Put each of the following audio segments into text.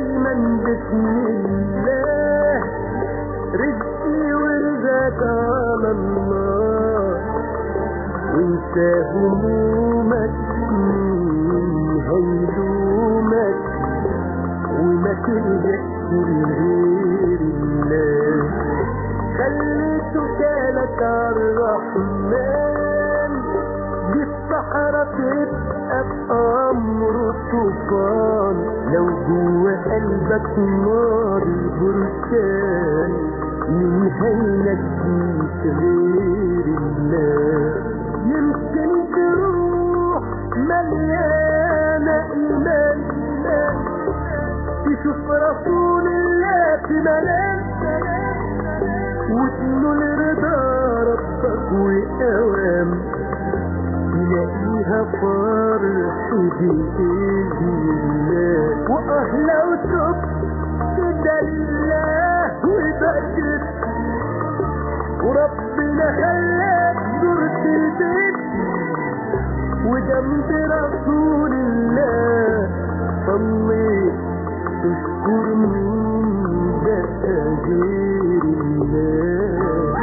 دايما بسم الله رزقي ورزقك على الله وانت همومك مين هيلومك وما تلجأش لغير الله خلي توكالك على الرحمن دي الصحراء تبقى بأمر طوفان لو جوا قلبك نار بركان مين هينجيك غير الله يمكن تروح مليانة إيمان تشوف رسول الله في منام وتنول رضا ربك وأوام تلاقيها فرح بإذن الله وأهلا وتب كده لله وبكت وربنا خلاك زرت البيت وجنب رسول الله صليت تشكر مين بقى غير الله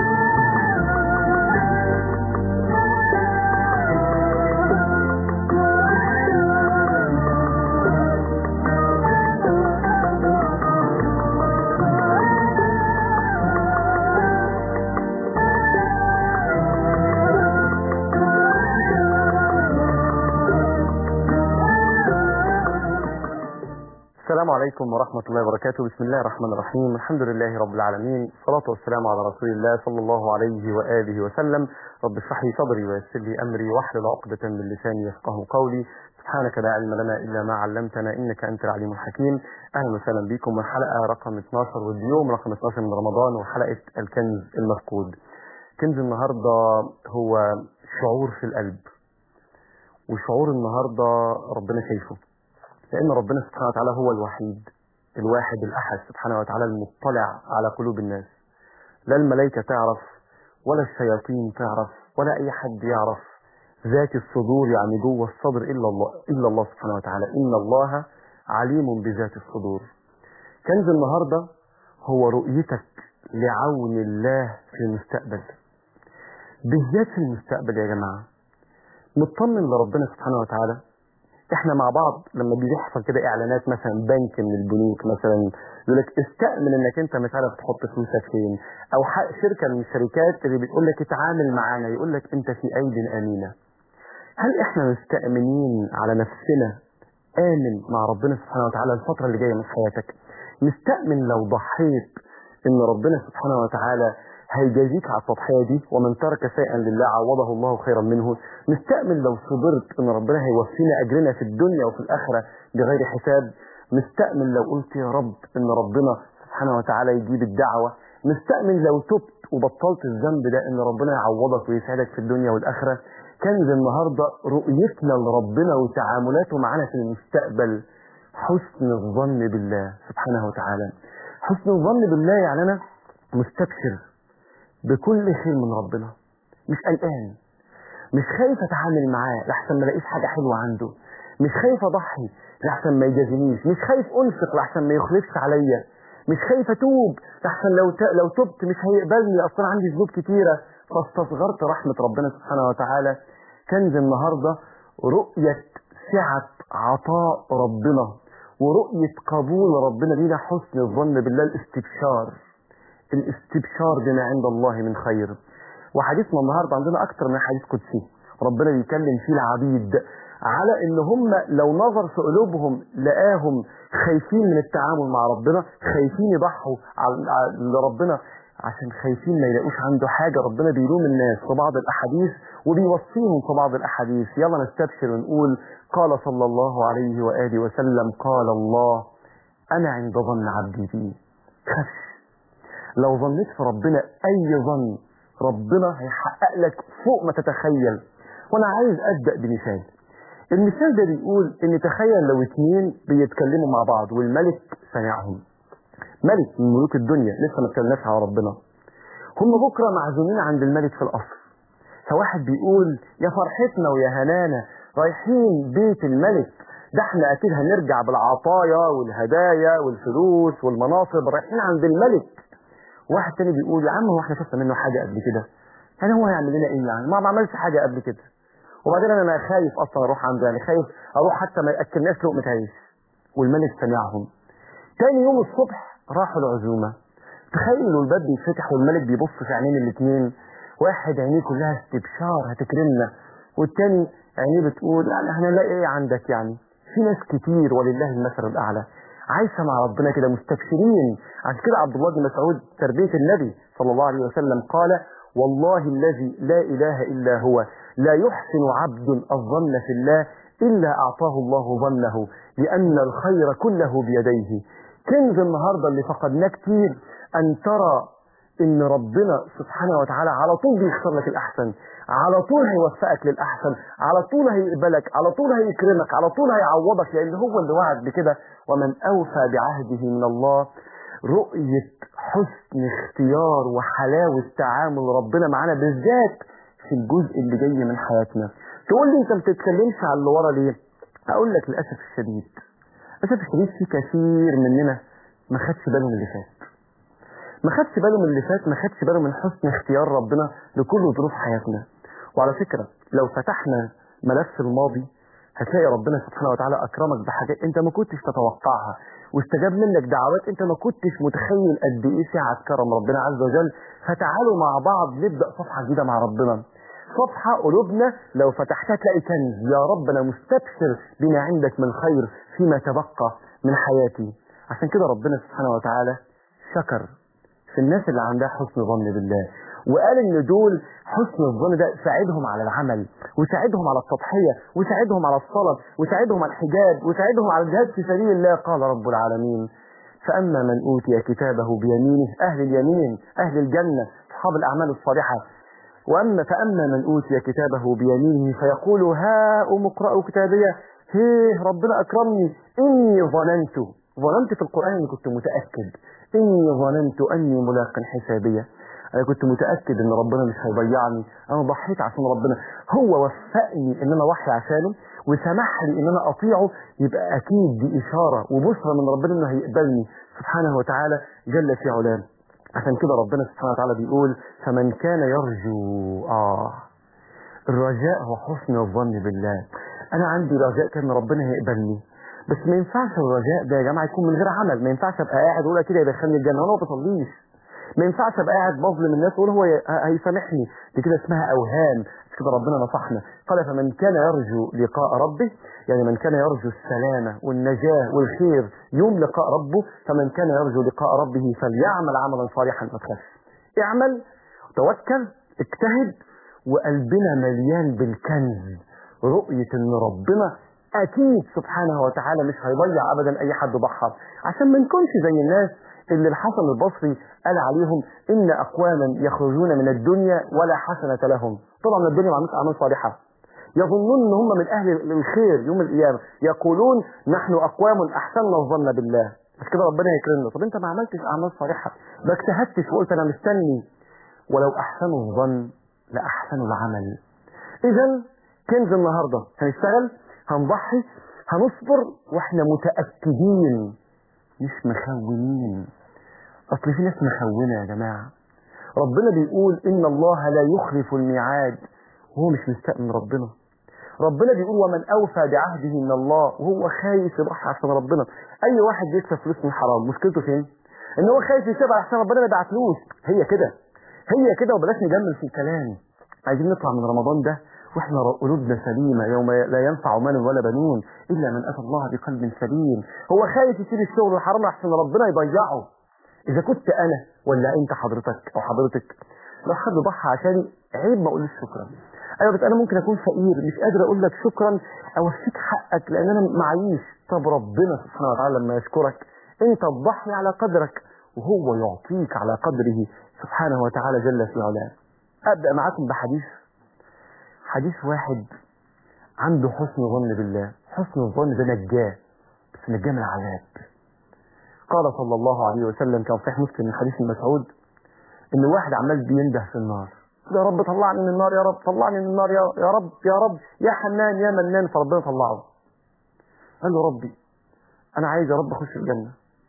السلام عليكم ورحمة الله وبركاته بسم الله الرحمن الرحيم الحمد لله رب العالمين الصلاة والسلام على رسول الله صلى الله عليه وآله وسلم رب اشرح لي صدري ويسر لي أمري واحلل عقدة من لساني يفقه قولي سبحانك لا علم لنا إلا ما علمتنا إنك أنت العليم الحكيم أهلا وسهلا بكم من حلقة رقم 12 واليوم رقم 12 من رمضان وحلقة الكنز المفقود كنز النهاردة هو شعور في القلب وشعور النهاردة ربنا شايفه لأن ربنا سبحانه وتعالى هو الوحيد الواحد الأحد سبحانه وتعالى المطلع على قلوب الناس لا الملائكة تعرف ولا الشياطين تعرف ولا أي حد يعرف ذات الصدور يعني جوه الصدر إلا الله إلا الله سبحانه وتعالى إن الله عليم بذات الصدور كنز النهاردة هو رؤيتك لعون الله في المستقبل بالذات في المستقبل يا جماعة نطمن لربنا سبحانه وتعالى احنا مع بعض لما بيحصل كده اعلانات مثلا بنك من البنوك مثلا يقول لك استأمن انك انت مش عارف تحط فلوسك فين او شركه من الشركات اللي بتقول لك اتعامل معانا يقول لك انت في ايد امينه هل احنا مستأمنين على نفسنا امن مع ربنا سبحانه وتعالى الفتره اللي جايه من حياتك مستأمن لو ضحيت ان ربنا سبحانه وتعالى هيجازيك على التضحية دي ومن ترك شيئا لله عوضه الله خيرا منه مستأمن لو صبرت ان ربنا هيوفينا اجرنا في الدنيا وفي الاخرة بغير حساب مستأمن لو قلت يا رب ان ربنا سبحانه وتعالى يجيب الدعوة مستأمن لو تبت وبطلت الذنب ده ان ربنا يعوضك ويسعدك في الدنيا والاخرة كنز النهاردة رؤيتنا لربنا وتعاملاته معنا في المستقبل حسن الظن بالله سبحانه وتعالى حسن الظن بالله يعني انا مستبشر بكل خير من ربنا مش قلقان مش خايف اتعامل معاه لحسن ما الاقيش حاجه حلوه عنده مش خايف اضحي لحسن ما يجازينيش مش خايف انفق لحسن ما يخلفش عليا مش خايف اتوب لحسن لو ت... لو تبت مش هيقبلني اصلا عندي ذنوب كتيره فاستصغرت رحمه ربنا سبحانه وتعالى كنز النهارده رؤيه سعه عطاء ربنا ورؤيه قبول ربنا لينا حسن الظن بالله الاستبشار الاستبشار بما عند الله من خير وحديثنا النهارده عندنا اكتر من حديث قدسي ربنا بيكلم فيه العبيد على ان هم لو نظر في قلوبهم لقاهم خايفين من التعامل مع ربنا خايفين يضحوا لربنا عشان خايفين ما يلاقوش عنده حاجه ربنا بيلوم الناس في بعض الاحاديث وبيوصيهم في بعض الاحاديث يلا نستبشر ونقول قال صلى الله عليه واله وسلم قال الله انا عند ظن عبدي بي خش لو ظنيت في ربنا اي ظن ربنا هيحقق لك فوق ما تتخيل وانا عايز ابدا بمثال المثال ده بيقول ان تخيل لو اتنين بيتكلموا مع بعض والملك سمعهم ملك من ملوك الدنيا لسه ما اتكلمناش على ربنا هم بكره معزومين عند الملك في القصر فواحد بيقول يا فرحتنا ويا هنانا رايحين بيت الملك ده احنا اكيد هنرجع بالعطايا والهدايا والفلوس والمناصب رايحين عند الملك واحد تاني بيقول يا عم هو احنا شفنا منه حاجه قبل كده يعني هو هيعمل لنا ايه يعني ما ما عملش حاجه قبل كده وبعدين انا أنا خايف اصلا اروح عنده يعني خايف اروح حتى ما ياكلناش لقمه عيش والملك سمعهم تاني يوم الصبح راحوا العزومه تخيل لو الباب بيتفتح والملك بيبص في عينين الاثنين واحد عينيه كلها استبشار هتكرمنا والتاني عينيه بتقول يعني احنا نلاقي ايه عندك يعني في ناس كتير ولله المثل الاعلى عايشه مع ربنا كده مستبشرين عشان كده عبد الله بن مسعود تربيه النبي صلى الله عليه وسلم قال والله الذي لا اله الا هو لا يحسن عبد الظن في الله الا اعطاه الله ظنه لان الخير كله بيديه كنز النهارده اللي فقدناه كتير ان ترى ان ربنا سبحانه وتعالى على طول بيختار لك الاحسن على طول هيوفقك للاحسن على طول هيقبلك على طول هيكرمك على طول هيعوضك لان هو اللي وعد بكده ومن اوفى بعهده من الله رؤية حسن اختيار وحلاوة تعامل ربنا معانا بالذات في الجزء اللي جاي من حياتنا تقول لي انت ما بتتكلمش على اللي ورا ليه اقول لك للاسف الشديد للاسف الشديد في كثير مننا ما خدش باله من اللي فات ما خدش باله من اللي فات ما خدش باله من حسن اختيار ربنا لكل ظروف حياتنا وعلى فكرة لو فتحنا ملف الماضي هتلاقي ربنا سبحانه وتعالى أكرمك بحاجات أنت ما كنتش تتوقعها واستجاب منك دعوات أنت ما كنتش متخيل قد إيه سعة كرم ربنا عز وجل فتعالوا مع بعض نبدأ صفحة جديدة مع ربنا صفحة قلوبنا لو فتحتها تلاقي كنز يا رب أنا مستبشر بما عندك من خير فيما تبقى من حياتي عشان كده ربنا سبحانه وتعالى شكر في الناس اللي عندها حسن ظن بالله وقال ان دول حسن الظن ده ساعدهم على العمل وساعدهم على التضحية وساعدهم على الصلاة وساعدهم على الحجاب وساعدهم على الجهاد في سبيل الله قال رب العالمين فأما من أوتي كتابه بيمينه أهل اليمين أهل الجنة أصحاب الأعمال الصالحة وأما فأما من أوتي كتابه بيمينه فيقول هاؤم اقرأوا كتابيه هيه ربنا أكرمني إني ظننت ظننت في القرآن إني كنت متأكد إني ظننت أني ملاق حسابية أنا كنت متأكد إن ربنا مش هيضيعني أنا ضحيت عشان ربنا هو وفقني إن أنا أضحي عشانه وسمح لي إن أنا أطيعه يبقى أكيد دي إشارة وبشرى من ربنا إنه هيقبلني سبحانه وتعالى جل في علاه عشان كده ربنا سبحانه وتعالى بيقول فمن كان يرجو آه الرجاء هو حسن الظن بالله أنا عندي رجاء كان ربنا هيقبلني بس ما ينفعش الرجاء ده يا جماعه يكون من غير عمل ما ينفعش ابقى قاعد اقول كده يدخلني الجنه وانا ما بصليش ما ينفعش ابقى قاعد بظلم الناس واقول هو ي- هيسامحني دي كده اسمها اوهام مش كده ربنا نصحنا قال فمن كان يرجو لقاء ربه يعني من كان يرجو السلامه والنجاه والخير يوم لقاء ربه فمن كان يرجو لقاء ربه فليعمل عملا صالحا ما تخافش اعمل توكل اجتهد وقلبنا مليان بالكنز رؤيه ان ربنا اكيد سبحانه وتعالى مش هيضيع ابدا اي حد ضحى عشان ما نكونش زي الناس اللي الحسن البصري قال عليهم ان اقواما يخرجون من الدنيا ولا حسنه لهم طبعا الدنيا ما عملتش اعمال صالحه يظنون ان هم من اهل الخير يوم القيامه يقولون نحن اقوام احسننا الظن بالله بس كده ربنا يكرمنا طب انت ما عملتش اعمال صالحه ما اجتهدتش وقلت انا مستني ولو احسنوا الظن لاحسنوا العمل اذا كنز النهارده هنشتغل هنضحي هنصبر واحنا متاكدين مش مخونين اصل في ناس مخونه يا جماعه ربنا بيقول ان الله لا يخلف الميعاد وهو مش مستأمن ربنا ربنا بيقول ومن اوفى بعهده من الله وهو خايف يضحي عشان ربنا اي واحد بيكسب فلوس من حرام مشكلته فين ان هو خايف يسيبها عشان ربنا ما يبعتلوش هي كده هي كده وبلاش نجمل في الكلام عايزين نطلع من رمضان ده واحنا قلوبنا سليمة يوم لا ينفع مال ولا بنون إلا من أتى الله بقلب سليم هو خايف يسيب الشغل الحرام عشان ربنا يضيعه إذا كنت أنا ولا أنت حضرتك أو حضرتك لو حد ضحى عشاني عيب ما أقولش شكرا أيوة بس أنا ممكن أكون فقير مش قادر أقول لك شكرا أو أفيك حقك لأن أنا معيش طب ربنا سبحانه وتعالى لما يشكرك أنت تضحي على قدرك وهو يعطيك على قدره سبحانه وتعالى جل في علاه أبدأ معاكم بحديث حديث واحد عنده حسن ظن بالله حسن الظن ده نجاه بس نجاه من العذاب قال صلى الله عليه وسلم كان صحيح مسلم من حديث المسعود ان واحد عمال بينده في النار يا رب طلعني من النار يا رب طلعني من النار يا, يا رب يا رب يا حنان يا منان فربنا طلعه قال له ربي انا عايز يا رب اخش الجنه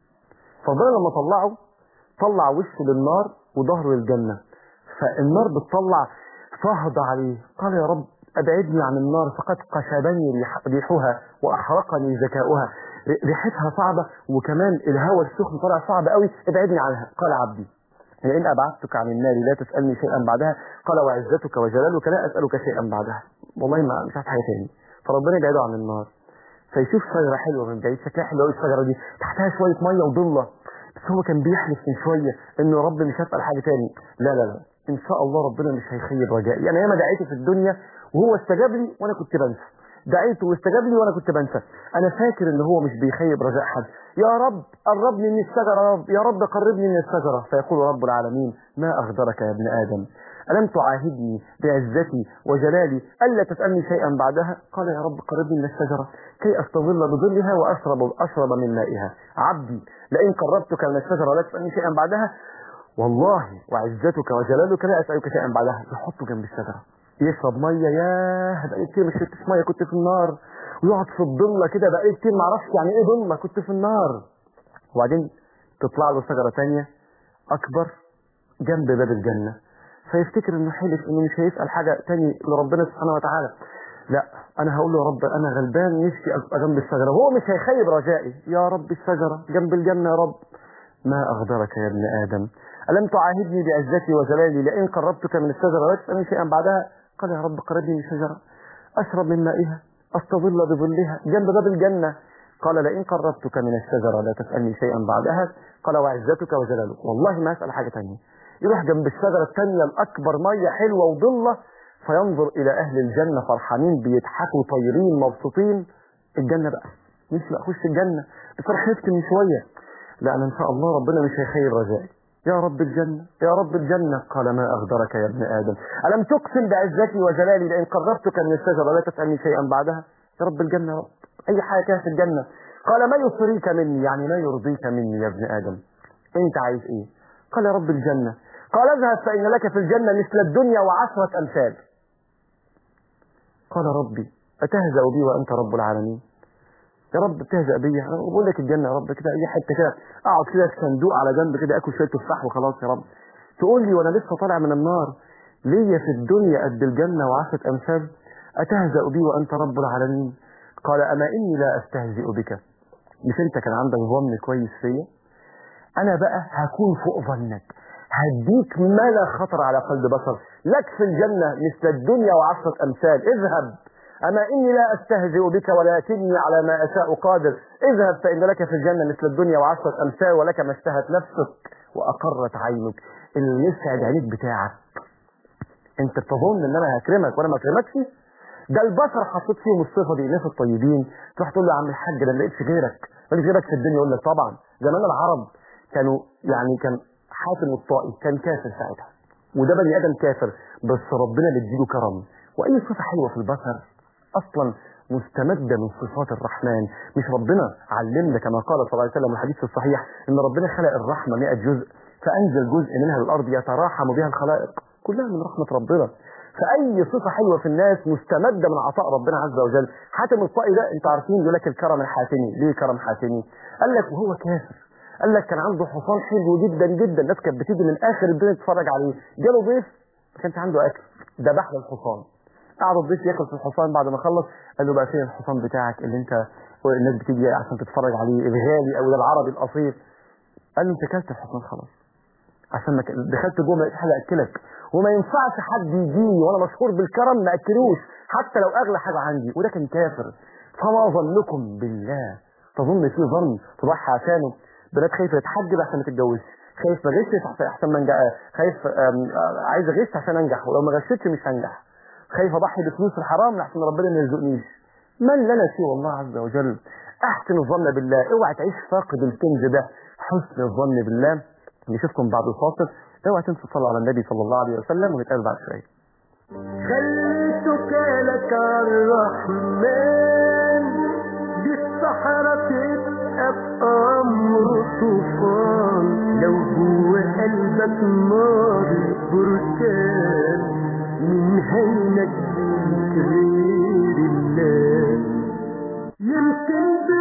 فربنا لما طلعه طلع وشه للنار وظهره للجنه فالنار بتطلع فهض عليه قال يا رب ابعدني عن النار فقد قشبني ريح- ريحها واحرقني ذكاؤها ر- ريحتها صعبه وكمان الهواء السخن طالع صعب قوي ابعدني عنها قال عبدي لئن ابعدتك عن النار لا تسالني شيئا بعدها قال وعزتك وجلالك لا اسالك شيئا بعدها والله ما مش عارف حاجه تاني فربنا يبعده عن النار فيشوف شجره حلوه من بعيد شكلها حلو قوي الشجره دي تحتها شويه ميه وضله بس هو كان بيحلف من شويه انه رب مش هسال حاجه تاني لا لا لا ان شاء الله ربنا مش هيخيب رجائي انا ياما دعيته في الدنيا وهو استجاب لي وانا كنت بنسى دعيته واستجاب لي وانا كنت بنسى انا فاكر ان هو مش بيخيب رجاء حد يا رب قربني من الشجره يا رب يا رب قربني من الشجره فيقول رب العالمين ما اغدرك يا ابن ادم ألم تعاهدني بعزتي وجلالي ألا تسألني شيئا بعدها قال يا رب قربني من الشجرة كي أستظل بظلها وأشرب أشرب من مائها عبدي لئن قربتك من الشجرة لا تسألني شيئا بعدها والله وعزتك وجلالك لا أسألك شيئا بعدها يحطه جنب الشجرة يشرب مية ياه بقالي كتير ما شربتش مية كنت في النار ويقعد في الضلة كده بقالي كتير ما اعرفش يعني ايه ضلة كنت في النار وبعدين تطلع له شجرة تانية أكبر جنب باب الجنة فيفتكر انه حلف انه مش هيسأل حاجة تاني لربنا سبحانه وتعالى لا انا هقول له يا رب انا غلبان نفسي ابقى جنب الشجرة هو مش هيخيب رجائي يا رب الشجرة جنب الجنة يا رب ما اغدرك يا ابن ادم الم تعاهدني بعزتي وجلالي لئن قربتك من الشجرة لا تسألني شيئا بعدها قال يا رب قربني من الشجرة اشرب من مائها استظل بظلها جنب باب الجنة قال لئن قربتك من الشجرة لا تسألني شيئا بعدها قال وعزتك وجلالك والله ما أسأل حاجة تانية يروح جنب الشجرة التانية الأكبر مية حلوة وضلة فينظر إلى أهل الجنة فرحانين بيضحكوا طايرين مبسوطين الجنة بقى نفسي أخش الجنة بس أنا خفت من شوية لا أنا إن شاء الله ربنا مش هيخير رجائي يا رب الجنة يا رب الجنة قال ما أغدرك يا ابن آدم ألم تقسم بعزتي وجلالي لئن قربتك من الشجرة لا تسألني شيئا بعدها يا رب الجنة يا رب أي حاجة كده في الجنة قال ما يصريك مني يعني ما يرضيك مني يا ابن آدم أنت عايز إيه قال يا رب الجنة قال اذهب فإن لك في الجنة مثل الدنيا وعشرة أمثال قال ربي أتهزأ بي وأنت رب العالمين يا رب تهزأ بي أنا بقول لك الجنة يا رب كده أي حتة كده أقعد كده في صندوق على جنب كده أكل شوية تفاح وخلاص يا رب تقول لي وأنا لسه طالع من النار ليا في الدنيا قد الجنة وعشرة أمثال أتهزأ بي وأنت رب العالمين قال أما إني لا أستهزئ بك مش أنت كان عندك ظن كويس فيا أنا بقى هكون فوق ظنك هديك ما لا خطر على قلب بشر لك في الجنة مثل الدنيا وعشرة أمثال اذهب أما إني لا أستهزئ بك ولكني على ما أشاء قادر اذهب فإن لك في الجنة مثل الدنيا وعشرة أمثال ولك ما اشتهت نفسك وأقرت عينك اللي يسعد عينيك بتاعك انت بتظن ان انا هكرمك وانا ما اكرمكش ده البشر حطيت فيهم الصفه دي الناس الطيبين تروح تقول له يا عم الحاج ده ما لقيتش غيرك ما لقيتش غيرك في الدنيا يقول لك طبعا زمان العرب كانوا يعني كان حاتم الطائي كان كافر ساعتها وده بني ادم كافر بس ربنا بيديله كرم واي صفه حلوه في البشر اصلا مستمدة من صفات الرحمن مش ربنا علمنا كما قال صلى الله عليه وسلم الحديث الصحيح ان ربنا خلق الرحمة 100 جزء فانزل جزء منها للارض يتراحم بها الخلائق كلها من رحمة ربنا فأي صفة حلوة في الناس مستمدة من عطاء ربنا عز وجل حاتم الطائي ده انتوا عارفين يقول لك الكرم الحاتمي ليه كرم حاتمي قال لك وهو كافر قال لك كان عنده حصان حلو جدا جدا الناس كانت بتيجي من اخر الدنيا تتفرج عليه جاله ضيف ما كانش عنده اكل ذبح له الحصان قعد الضيف ياكل في الحصان بعد ما خلص قال له بقى فين الحصان بتاعك اللي انت الناس بتيجي عشان تتفرج عليه الغالي او ده العربي الاصيل قال له انت كلت الحصان خلاص عشان ما ك- دخلت جوه ما لقيتش حاجه اكلك وما ينفعش حد يجيني وانا مشهور بالكرم ما اكلوش حتى لو اغلى حاجه عندي وده كان كافر فما ظنكم بالله تظن في ظن تضحي عشانه بنات خايفه تتحجب عشان ما تتجوزش خايف ما غشش عشان- احسن ما انجح خايف آم، آه، عايز اغش عشان انجح ولو ما غشتش مش هنجح خايف اضحي بفلوس الحرام لحسن ربنا ما يرزقنيش من لنا سوى الله عز وجل احسن الظن بالله اوعى تعيش فاقد الكنز ده حسن الظن بالله نشوفكم بعد الفاصل اوعى تنسوا تصلوا على النبي صلى الله عليه وسلم ونتقابل بعد شويه خليتك لك الرحمن دي الصحراء تبقى بأمر طوفان لو جوه قلبك نار بركان من هينك غير الله يمكن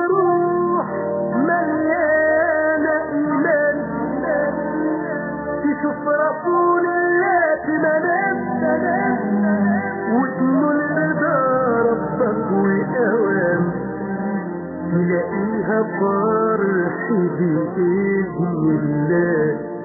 تلاقيها فرح بإذن الله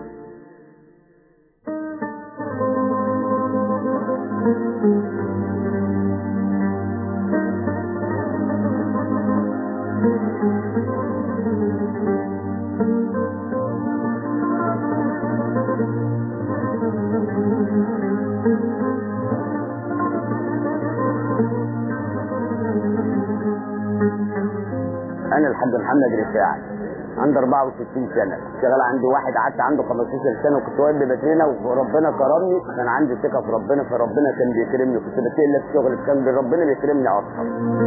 انا الحاج محمد رفاعي عندي 64 سنه شغال عندي واحد قعدت عنده 15 سنه وكنت واقف بباترينا وربنا كرمني كان عندي ثقه في ربنا فربنا كان بيكرمني كنت بتقل في شغل كان ربنا بيكرمني اكتر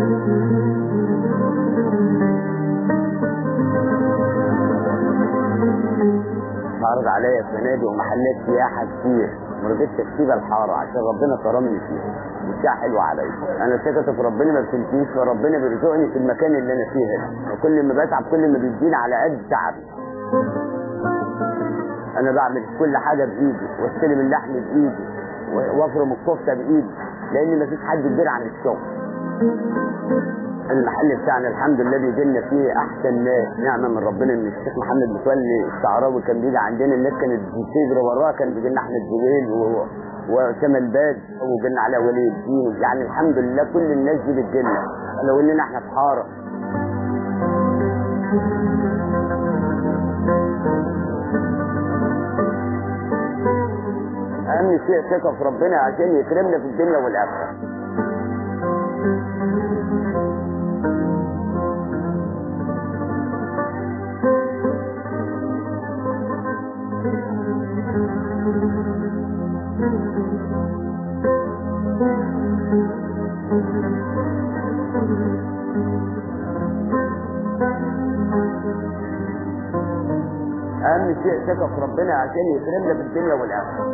عرض عليا فنادق ومحلات سياحه كتير ما رضيتش اكتبها الحاره عشان ربنا كرمني فيها والساعه حلوه عليا انا ثقتي في ربنا ما بتنتهيش فربنا بيرزقني في المكان اللي انا فيه هنا وكل ما بتعب كل ما بيديني على قد تعبي انا بعمل كل حاجه بايدي واستلم اللحم بايدي و- وافرم الكفته بايدي لان مفيش حد كبير عن الشغل المحل بتاعنا الحمد لله بيجي لنا فيه احسن ناس نعمه من ربنا ان الشيخ محمد متولي الشعراوي كان بيجي عندنا الناس كانت بتجري وراه كان بيجي لنا احمد زويل و- واسامه الباد وجي لنا على ولي الدين يعني الحمد لله كل الناس دي بتجي لنا لو اننا احنا في حاره اهم شيء ثقه في ربنا عشان يكرمنا في الدنيا والاخره اهم شيء ثقه في ربنا عشان يكرمنا في الدنيا والاخره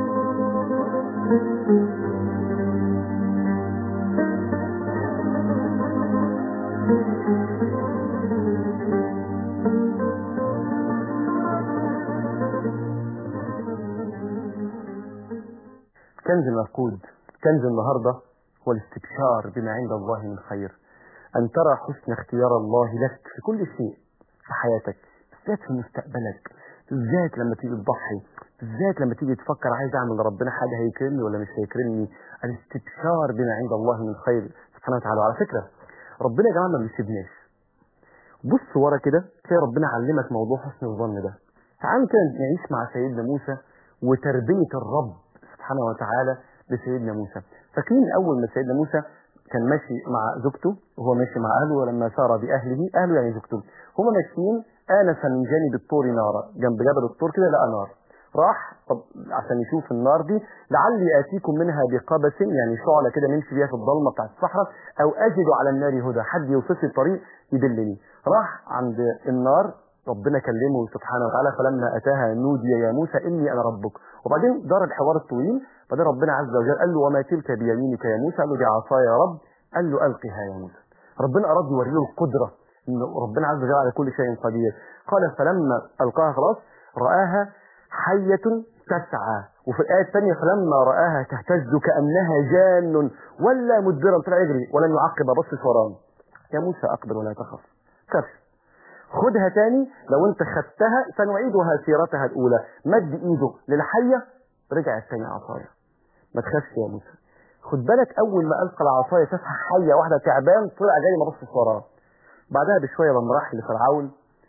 كنز المفقود كنز النهاردة هو الاستبشار بما عند الله من خير أن ترى حسن اختيار الله لك في كل شيء في حياتك بالذات في مستقبلك بالذات لما تيجي تضحي بالذات لما تيجي تفكر عايز اعمل لربنا حاجه هيكرمني ولا مش هيكرمني الاستبشار بما عند الله من خير سبحانه وتعالى وعلى فكره ربنا يا جماعه ما بيسيبناش بص ورا كده تلاقي ربنا علمك موضوع حسن الظن ده تعالوا كده نعيش مع سيدنا موسى وتربيه الرب سبحانه وتعالى لسيدنا موسى فاكرين اول ما سيدنا موسى كان ماشي مع زوجته وهو ماشي مع اهله ولما سار باهله اهله يعني زوجته هما ماشيين انس من جانب الطور نارا جنب جبل الطور كده لقى نار راح طب عشان يشوف النار دي لعلي اتيكم منها بقبس يعني شعله كده نمشي بيها في الضلمه بتاعت الصحراء او اجد على النار هدى حد يوصف لي الطريق يدلني راح عند النار ربنا كلمه سبحانه وتعالى فلما اتاها نودي يا موسى اني انا ربك وبعدين دار الحوار الطويل بعدين ربنا عز وجل قال له وما تلك بيمينك يا موسى قال له دي عصاي يا رب قال له القها يا موسى ربنا اراد يوريه القدره ان ربنا عز وجل على كل شيء قدير قال فلما القاها خلاص راها حية تسعى وفي الآية الثانية فلما رآها تهتز كأنها جان ولا مدبرا طلع يجري ولن يعقب بص وراه يا موسى أقبل ولا تخف كفش خدها تاني لو انت خدتها سنعيدها سيرتها الأولى مد إيده للحية رجعت تاني عصايا ما تخافش يا موسى خد بالك أول ما ألقى العصاية تسعى حية واحدة تعبان طلع جاي ما بصش وراه بعدها بشوية لما راح لفرعون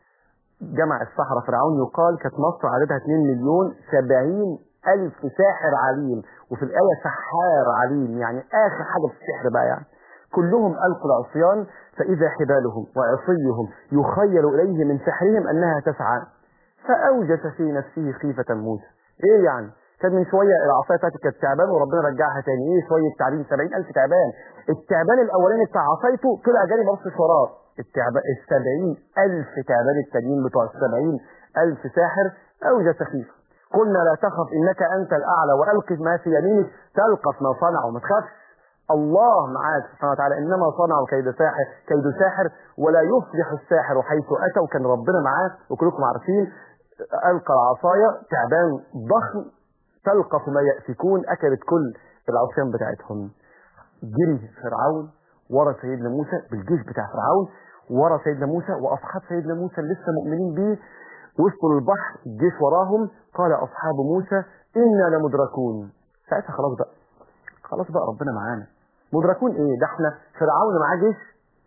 جمع السحرة فرعون يقال كانت مصر عددها 2 مليون 70 ألف ساحر عليم وفي الآية سحار عليم يعني آخر حاجة في السحر بقى يعني كلهم ألقوا العصيان فإذا حبالهم وعصيهم يخيل إليه من سحرهم أنها تسعى فأوجس في نفسه خيفة موسى إيه يعني كان من شوية العصاية بتاعتي كانت تعبان وربنا رجعها تاني إيه شوية تعبين 70 ألف تعبان التعبان الأولاني بتاع عصايته طلع جاري بص وراه التعبان السبعين ألف تعبان التانيين بتوع السبعين ألف ساحر أوجس خيفة قلنا لا تخف إنك أنت الأعلى وألق ما في يمينك تلقف ما صنعوا ما تخافش الله معاك سبحانه وتعالى إنما صنعوا كيد ساحر كيد ساحر ولا يفلح الساحر حيث أتى وكان ربنا معاه وكلكم عارفين ألقى العصاية تعبان ضخم تلقف ما يأفكون أكلت كل العصيان بتاعتهم جري فرعون ورا سيدنا موسى بالجيش بتاع فرعون ورا سيدنا موسى واصحاب سيدنا موسى اللي لسه مؤمنين بيه وصلوا للبحر الجيش وراهم قال اصحاب موسى انا لمدركون ساعتها خلاص بقى خلاص بقى ربنا معانا مدركون ايه ده احنا فرعون معاه جيش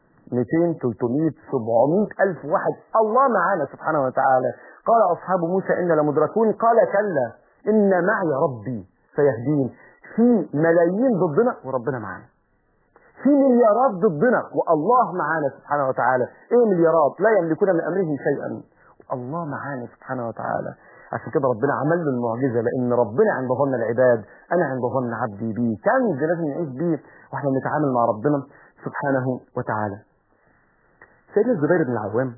200 300 700 الف واحد الله معانا سبحانه وتعالى قال اصحاب موسى انا لمدركون قال كلا ان معي ربي سيهدين في ملايين ضدنا وربنا معانا في مليارات ضدنا والله معانا سبحانه وتعالى ايه مليارات لا يملكون من امرهم شيئا الله معانا سبحانه وتعالى عشان كده ربنا عمل له المعجزه لان ربنا عند ظن العباد انا عند ظن عبدي بي كنز لازم نعيش بيه واحنا بنتعامل مع ربنا سبحانه وتعالى سيدنا الزبير بن العوام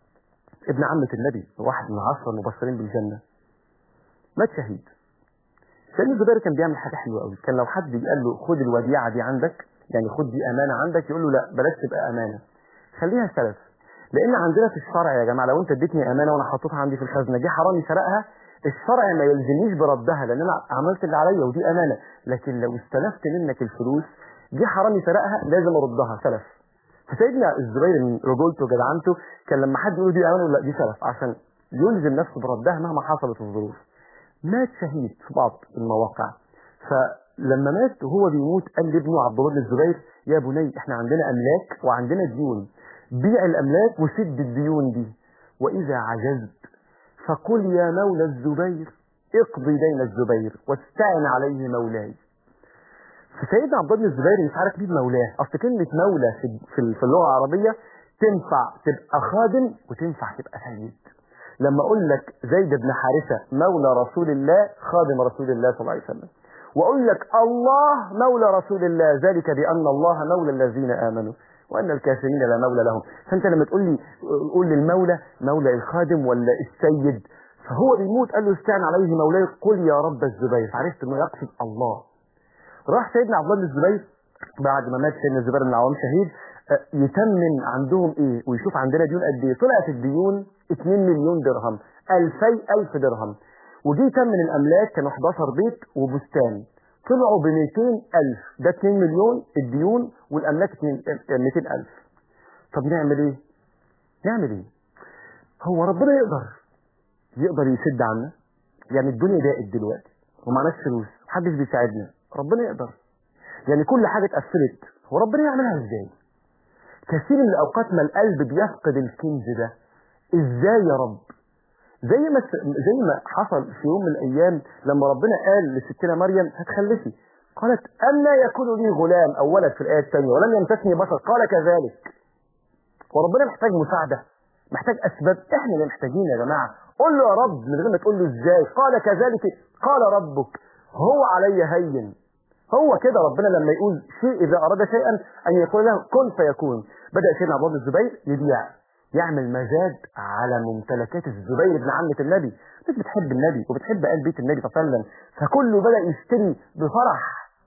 ابن عمة النبي واحد من العشرة المبشرين بالجنة مات شهيد سيدنا الزبير كان بيعمل حاجة حلوة قوي كان لو حد قال له خد الوديعة دي عندك يعني خد دي أمانة عندك يقول له لا بلاش تبقى أمانة خليها سلف لأن عندنا في الشرع يا جماعة لو أنت اديتني أمانة وأنا حطيتها عندي في الخزنة جه حرامي سرقها الشرع ما يلزمنيش بردها لأن أنا عملت اللي عليا ودي أمانة لكن لو استلفت منك الفلوس جه حرامي سرقها لازم أردها سلف فسيدنا الزبير من رجولته وجدعنته كان لما حد يقول دي امانه لا دي سلف عشان يلزم نفسه بردها مهما حصلت الظروف مات شهيد في بعض المواقع فلما مات وهو بيموت قال لابنه عبد الله بن الزبير يا بني احنا عندنا املاك وعندنا ديون بيع الاملاك وسد الديون دي واذا عجزت فقل يا مولى الزبير اقضي دين الزبير واستعن عليه مولاي فسيدنا عبد الله بن الزبير مش عارف مين مولاه اصل كلمه مولى في في في اللغه العربيه تنفع تبقى خادم وتنفع تبقى سيد لما اقول لك زيد بن حارثه مولى رسول الله خادم رسول الله صلى الله عليه وسلم واقول لك الله مولى رسول الله ذلك بان الله مولى الذين امنوا وان الكافرين لا مولى لهم فانت لما تقول لي قول لي المولى مولى الخادم ولا السيد فهو بيموت قال له استعن عليه مولاي قل يا رب الزبير عرفت انه يقصد الله راح سيدنا عبد الله بن الزبير بعد ما مات سيدنا الزبير بن العوام شهيد يتمن عندهم ايه ويشوف عندنا ديون قد ايه طلعت الديون 2 مليون درهم 2000 الف درهم وجي يتمن الاملاك كانوا 11 بيت وبستان طلعوا ب 200 الف ده 2 مليون الديون والاملاك 200 الف طب نعمل ايه نعمل ايه هو ربنا يقدر يقدر يسد عنا يعني الدنيا ضاقت دلوقتي ومعناش فلوس محدش بيساعدنا ربنا يقدر يعني كل حاجة اتقفلت هو ربنا يعملها ازاي كثير من الاوقات ما القلب بيفقد الكنز ده ازاي يا رب زي ما زي ما حصل في يوم من الايام لما ربنا قال لستنا مريم هتخلفي قالت أنا يكون لي غلام او ولد في الايه الثانيه ولم يمسسني بشر قال كذلك وربنا محتاج مساعده محتاج اسباب احنا اللي محتاجين يا جماعه قول له يا رب من غير ما تقول له ازاي قال كذلك قال ربك هو علي هين هو كده ربنا لما يقول شيء إذا أراد شيئا أن يقول له كن فيكون بدأ سيدنا عبد الله الزبير يبيع يعمل مزاد على ممتلكات الزبير بن عمة النبي الناس بتحب النبي وبتحب آل بيت النبي صلى الله عليه وسلم فكله بدأ يشتري بفرح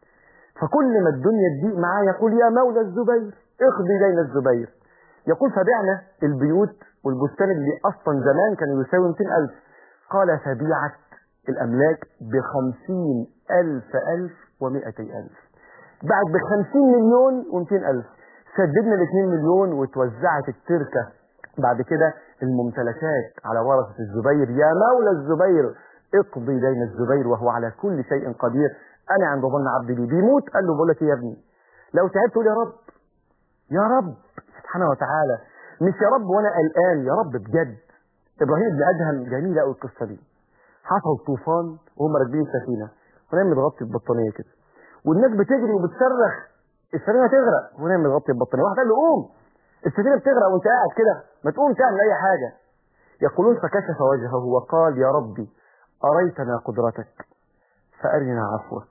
فكل ما الدنيا تضيق معاه يقول يا مولى الزبير اقضي دين الزبير يقول فبعنا البيوت والبستان اللي أصلا زمان كان يساوي 200000 قال فبيعت الأملاك بخمسين ألف ألف ومائتي ألف بعد بخمسين مليون ومئتين ألف سددنا الاثنين مليون وتوزعت التركة بعد كده الممتلكات على ورثة الزبير يا مولى الزبير اقضي دين الزبير وهو على كل شيء قدير أنا عند ظن عبدي بي بيموت قال له بقول لك يا ابني لو تعبت تقول يا رب يا رب سبحانه وتعالى مش يا رب وانا قلقان يا رب بجد ابراهيم بن ادهم جميله قوي القصه دي حصل طوفان وهم راكبين سفينه ونام متغطي ببطانيه كده والناس بتجري وبتصرخ السفينه تغرق ونام متغطي ببطانيه واحد قال له قوم السفينه بتغرق وانت قاعد كده ما تقوم تعمل اي حاجه يقولون فكشف وجهه وقال يا ربي اريتنا قدرتك فارنا عفوك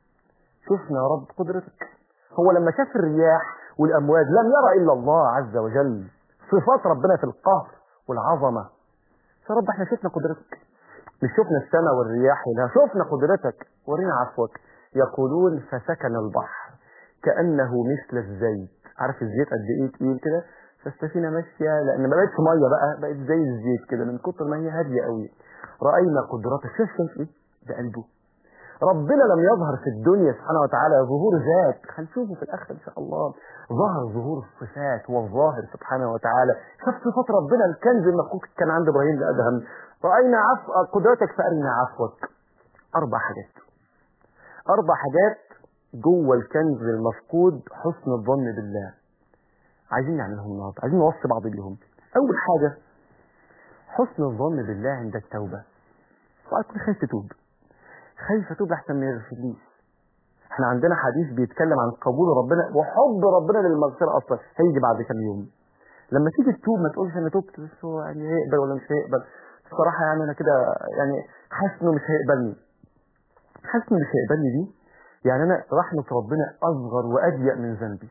شفنا يا رب قدرتك هو لما شاف الرياح والامواج لم يرى الا الله عز وجل صفات ربنا في القهر والعظمه يا رب احنا شفنا قدرتك مش شفنا السماء والرياح لا شفنا قدرتك ورينا عفوك يقولون فسكن البحر كأنه مثل الزيت عارف الزيت قد ايه تقيل كده فالسفينة ماشية لأن ما بقتش مية بقى بقت زي الزيت كده من كتر ما هي هادية قوي رأينا قدرتك شوف شوف ايه ده قلبه ربنا لم يظهر في الدنيا سبحانه وتعالى ظهور ذات هنشوفه في الاخر ان شاء الله ظهر ظهور الصفات هو الظاهر سبحانه وتعالى شاف صفات ربنا الكنز المفقود كان عند ابراهيم الادهم راينا عفو قدرتك فارنا عفوك اربع حاجات اربع حاجات جوه الكنز المفقود حسن الظن بالله عايزين نعملهم النهارده عايزين نوصي بعض بيهم اول حاجه حسن الظن بالله عند التوبه وقت خايف تتوب خايف اتوب احسن ما يغفرليش احنا عندنا حديث بيتكلم عن قبول ربنا وحب ربنا للمغفره اصلا هيجي بعد كام يوم لما تيجي تتوب ما تقولش انا تبت بس هو يعني هيقبل ولا مش هيقبل الصراحه يعني انا كده يعني حاسس انه مش هيقبلني حاسس انه مش هيقبلني دي يعني انا رحمه ربنا اصغر واضيق من ذنبي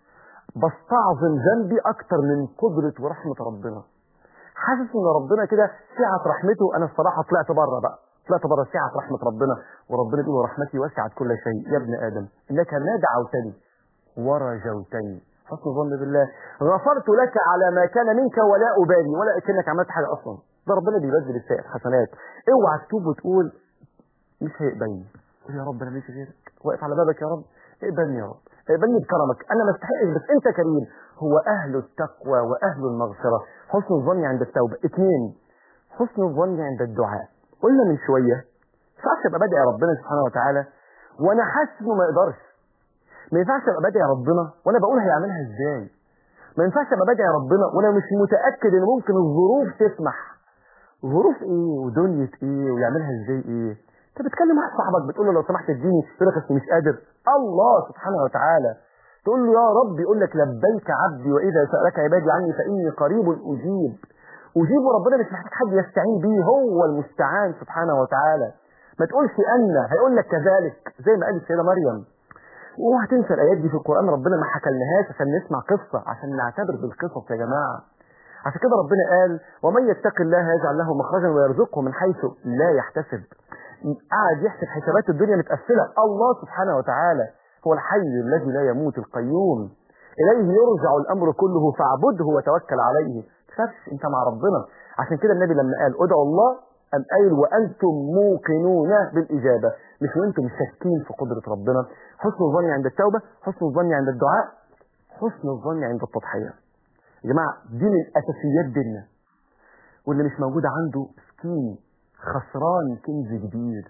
بستعظم ذنبي اكتر من قدره ورحمه ربنا حاسس ان ربنا كده سعه رحمته انا الصراحه طلعت بره بقى طلعت بره سعه رحمه ربنا وربنا بيقول رحمتي وسعت كل شيء يا ابن ادم انك ما دعوتني ورجوتني حسن ظن بالله غفرت لك على ما كان منك ولا ابالي ولا كانك عملت حاجه اصلا ده ربنا بيبدل السيئات حسنات اوعى تتوب وتقول مش هيقبلني قول يا رب انا ماليش غيرك واقف على بابك يا رب اقبلني يا رب اقبلني بكرمك انا ما استحقش بس انت كريم هو اهل التقوى واهل المغفره حسن الظن عند التوبه اثنين حسن الظن عند الدعاء قلنا من شويه ما ينفعش ابقى بدعي ربنا سبحانه وتعالى وانا حاسس انه ما يقدرش ما ينفعش ابقى بدعي ربنا وانا بقول هيعملها ازاي ما ينفعش ابقى بدعي ربنا وانا مش متاكد ان ممكن الظروف تسمح ظروف ايه ودنيا ايه ويعملها ازاي ايه انت بتكلم واحد صاحبك بتقول له لو سمحت اديني يقول لك اصل مش قادر الله سبحانه وتعالى تقول له يا رب يقول لك لبيك عبدي واذا سالك عبادي عني فاني قريب اجيب اجيب وربنا مش محتاج حد يستعين بيه هو المستعان سبحانه وتعالى ما تقولش ان هيقول لك كذلك زي ما قالت السيده مريم اوعى تنسى الايات دي في القران ربنا ما حكلناهاش عشان نسمع قصه عشان نعتبر بالقصص يا جماعه عشان كده ربنا قال ومن يتق الله يجعل له مخرجا ويرزقه من حيث لا يحتسب قاعد يحسب حسابات الدنيا متقفله الله سبحانه وتعالى هو الحي الذي لا يموت القيوم اليه يرجع الامر كله فاعبده وتوكل عليه تخافش انت مع ربنا عشان كده النبي لما قال ادعوا الله أم قايل وأنتم موقنون بالإجابة مش وأنتم شاكين في قدرة ربنا حسن الظن عند التوبة حسن الظن عند الدعاء حسن الظن عند التضحية يا جماعة دي من أساسيات ديننا واللي مش موجود عنده مسكين خسران كنز كبير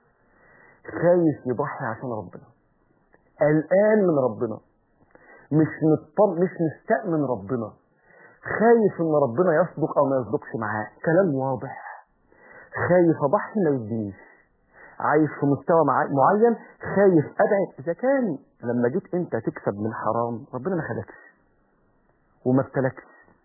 خايف يضحي عشان ربنا قلقان من ربنا مش مطم مش مستأمن ربنا خايف ان ربنا يصدق او ما يصدقش معاه كلام واضح خايف اضحي ما يدينيش عايش في مستوى مع- معين خايف ابعد اذا كان لما جيت انت تكسب من حرام ربنا ما خلقش وما ابتلكش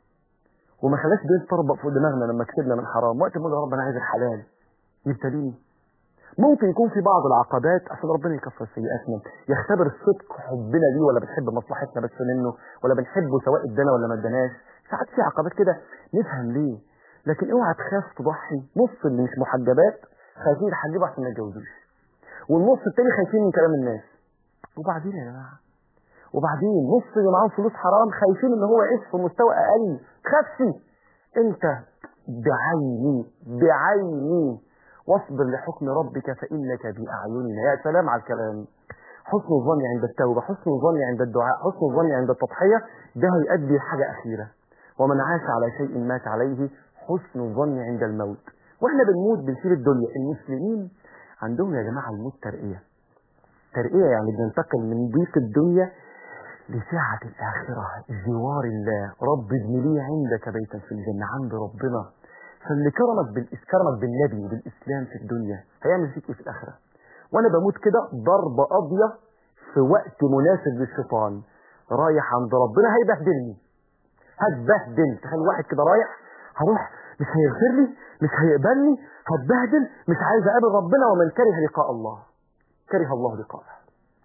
وما خلاش بيت تربط فوق دماغنا لما كسبنا من حرام وقت ما نقول يا رب انا عايز الحلال يبتليني ممكن يكون في بعض العقبات عشان ربنا يكفر سيئاتنا يختبر صدق حبنا ليه ولا بنحب مصلحتنا بس منه ولا بنحبه سواء ادانا ولا ما اداناش ساعات في عقبات كده نفهم ليه لكن اوعى تخاف تضحي نص اللي مش محجبات خايفين يحجبوا عشان ما يتجوزوش والنص التاني خايفين من كلام الناس وبعدين يا جماعه وبعدين نص اللي معاهم فلوس حرام خايفين ان هو يعيش في مستوى اقل خافش انت بعيني بعيني واصبر لحكم ربك فانك باعيننا يا سلام على الكلام حسن الظن عند التوبه حسن الظن عند الدعاء حسن الظن عند التضحيه ده هيؤدي لحاجه اخيره ومن عاش على شيء مات عليه حسن الظن عند الموت واحنا بنموت بنسيب الدنيا المسلمين عندهم يا جماعه الموت ترقيه ترقيه يعني بننتقل من ضيق الدنيا لسعة الآخرة جوار الله رب ابن لي عندك بيتا في الجنة عند ربنا فاللي كرمك بالإس كرمك بالنبي وبالإسلام في الدنيا هيعمل فيك إيه في الآخرة وأنا بموت كده ضربة قاضية في وقت مناسب للشيطان رايح عند ربنا هيبهدلني هتبهدل تخيل واحد كده رايح هروح مش هيغفر لي مش هيقبلني هتبهدل مش عايز اقابل ربنا ومن كره لقاء الله كره الله لقاءه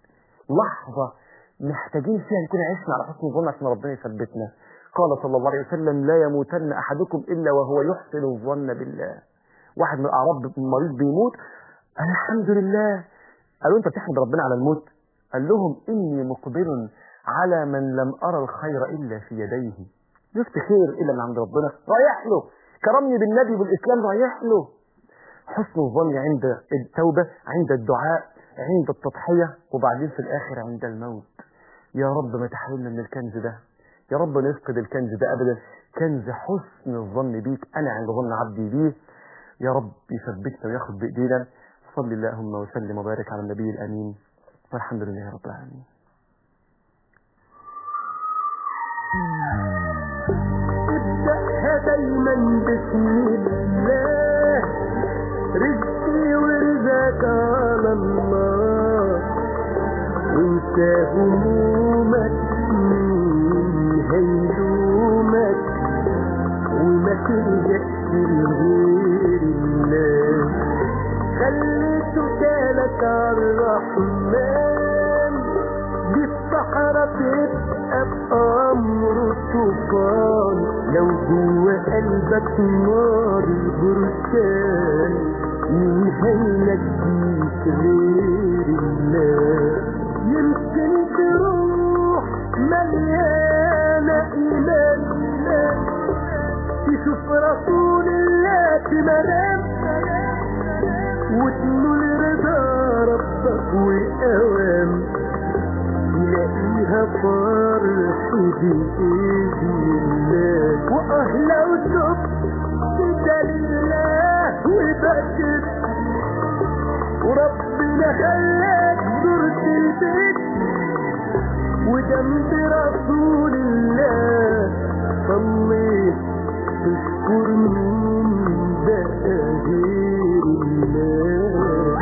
لحظة محتاجين فيها نكون عشنا على حسن الظن عشان ربنا يثبتنا قال صلى الله عليه وسلم لا يموتن احدكم الا وهو يحسن الظن بالله واحد من الاعراب مريض بيموت قال الحمد لله قالوا انت بتحمد ربنا على الموت قال لهم اني مقبل على من لم ارى الخير الا في يديه شفت خير الا من عند ربنا رايح له كرمني بالنبي بالاسلام رايح له حسن الظن عند التوبة عند الدعاء عند التضحية وبعدين في الآخر عند الموت يا رب ما تحرمنا من الكنز ده يا رب نفقد الكنز ده أبدا كنز حسن الظن بيك أنا عند ظن عبدي بيه يا رب يثبتنا وياخد بإيدينا صلي اللهم وسلم وبارك على النبي الأمين والحمد لله رب العالمين ابدأها دايما بسم الله رزقي ورزقك على الله وانت همومك مين هيلومك وما تلجأش لغير الله خلي سكانك على الرحمن دي الصحراء تبقى بأمر طوفان لو جوا قلبك نار البركان مين هينجيك غير الله يمكن تروح مليانة إيمان تشوف رسول الله في منام وتنول رضا ربك وأوام تلاقيها فرح بإذن الله وأهلا وشوف كده لله وبكت وربنا خلاك زرت البيت وجنب رسول الله صليت تشكر مين بقى غير الله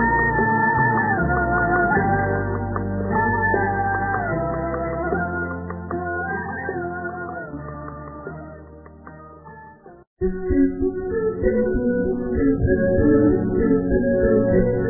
Thank you.